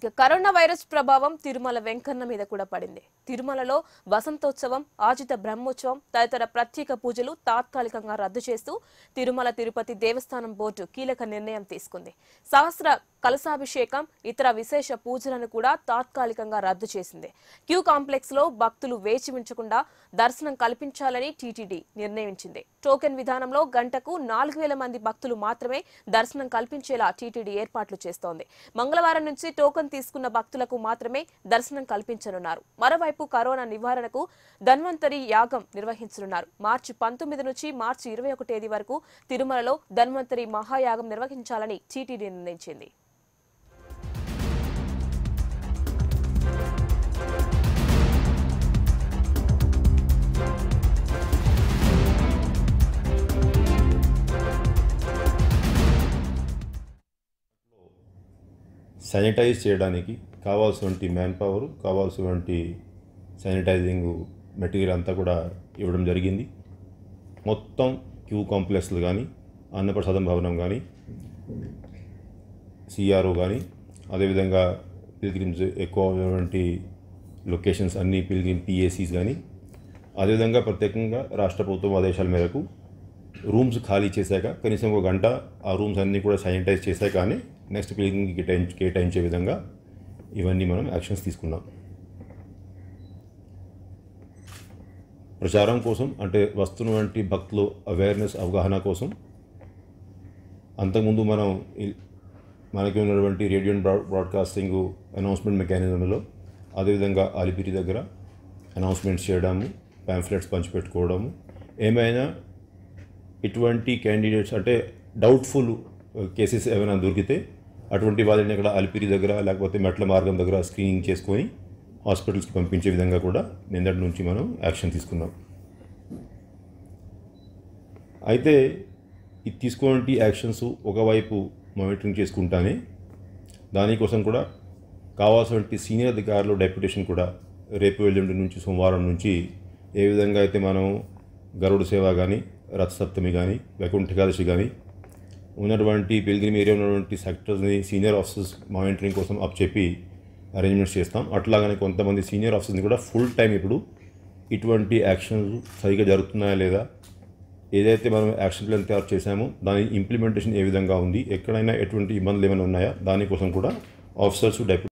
ఇక corona virus ప్రభావం తిరుమల వెంకన్న మీద కూడా పడింది తిరుమలలో వసంతోత్సవం ఆజిత బ్రహ్మోత్సవం తదితర ప్రత్యేక పూజలు తాత్కాలికంగా రద్దు చేస్తూ తిరుమల తిరుపతి దేవస్థానం బోర్డు కీలక నిర్ణయం తీసుకుంది సహస్ర కలశాభిషేకం ఇతర విశేష పూజలను కూడా తాత్కాలికంగా రద్దు చేసింది క్యూ కాంప్లెక్స్ లో భక్తులు వేచి ఉంచకుండా దర్శనం కల్పించాలని టీటీడీ నిర్ణయించింది టోకెన్ విధానంలో గంటకు నాలుగు వేల మంది భక్తులు మాత్రమే దర్శనం కల్పించేలా టీటీడీ ఏర్పాట్లు చేస్తోంది మంగళవారం నుంచి టోకెన్ తీసుకున్న భక్తులకు మాత్రమే దర్శనం కల్పించనున్నారు మరోవైపు కరోనా నివారణకు ధన్వంతరి యాగం నిర్వహించనున్నారు మార్చి పంతొమ్మిది నుంచి మార్చి ఇరవై ఒక తేదీ వరకు తిరుమలలో ధన్వంతరి మహాయాగం నిర్వహించాలని టీటీడీ నిర్ణయించింది శానిటైజ్ చేయడానికి కావాల్సినటువంటి మ్యాన్ పవర్ కావాల్సినటువంటి శానిటైజింగ్ మెటీరియల్ అంతా కూడా ఇవ్వడం జరిగింది మొత్తం క్యూ కాంప్లెక్స్లు కానీ అన్నప్రసాదం భవనం కానీ సిఆర్ఓ కానీ అదేవిధంగా పిల్గ్రిమ్స్ ఎక్కువ ఉన్నటువంటి లొకేషన్స్ అన్ని పిల్గ్రిమ్ పిఏసీస్ కానీ అదేవిధంగా ప్రత్యేకంగా రాష్ట్ర ప్రభుత్వం ఆదేశాల మేరకు రూమ్స్ ఖాళీ చేశాక కనీసం ఒక గంట ఆ రూమ్స్ అన్నీ కూడా శానిటైజ్ చేశాక కానీ నెక్స్ట్ పిల్గ్రిమ్కి కేటాయించే కేటాయించే విధంగా ఇవన్నీ మనం యాక్షన్స్ తీసుకున్నాం ప్రచారం కోసం అంటే వస్తున్న వంటి భక్తులు అవేర్నెస్ అవగాహన కోసం అంతకుముందు మనం ఈ- మనకి ఉన్నటువంటి radio and broad broadcasting announcement మెకానిజంలో అదేవిధంగా అలిపిరి దగ్గర అనౌన్స్మెంట్స్ చేయడము ప్యాంఫ్లెట్స్ పంచిపెట్టుకోవడము ఏమైనా ఇటువంటి క్యాండిడేట్స్ అంటే డౌట్ఫుల్ కేసెస్ ఏమైనా దొరికితే అటువంటి వాళ్ళని ఇక్కడ అలిపిరి దగ్గర లేకపోతే మెట్ల మార్గం దగ్గర స్క్రీనింగ్ చేసుకొని హాస్పిటల్స్కి పంపించే విధంగా కూడా నిన్నటి నుంచి మనం యాక్షన్ తీసుకున్నాం అయితే ఇది తీసుకునే యాక్షన్స్ ఒకవైపు మానిటరింగ్ చేసుకుంటానే దానికోసం కూడా కావాల్సినటువంటి సీనియర్ అధికారులు డెప్యుటేషన్ కూడా రేపు ఎల్లుండి నుంచి సోమవారం నుంచి ఏ విధంగా అయితే మనం గరుడ సేవ కానీ రథసప్తమి కానీ వైకుంఠ ఏకాదశి కానీ ఉన్నటువంటి పిల్గ్రిమ్ ఏరియా ఉన్నటువంటి సెక్టర్స్ని సీనియర్ ఆఫీసర్స్ మానిటరింగ్ కోసం అప్ చెప్పి అరేంజ్మెంట్స్ చేస్తాం అట్లాగనే కొంతమంది సీనియర్ ఆఫీసర్ని కూడా ఫుల్ టైం ఇప్పుడు ఇటువంటి యాక్షన్స్ సరిగ్గా జరుగుతున్నాయా లేదా ఏదైతే మనం యాక్షన్ ప్లాన్ తయారు చేశామో దాని ఇంప్లిమెంటేషన్ ఏ విధంగా ఉంది ఎక్కడైనా ఎటువంటి ఇబ్బందులు ఏమైనా ఉన్నాయా దానికోసం కూడా ఆఫీసర్స్ డెప్యూటీ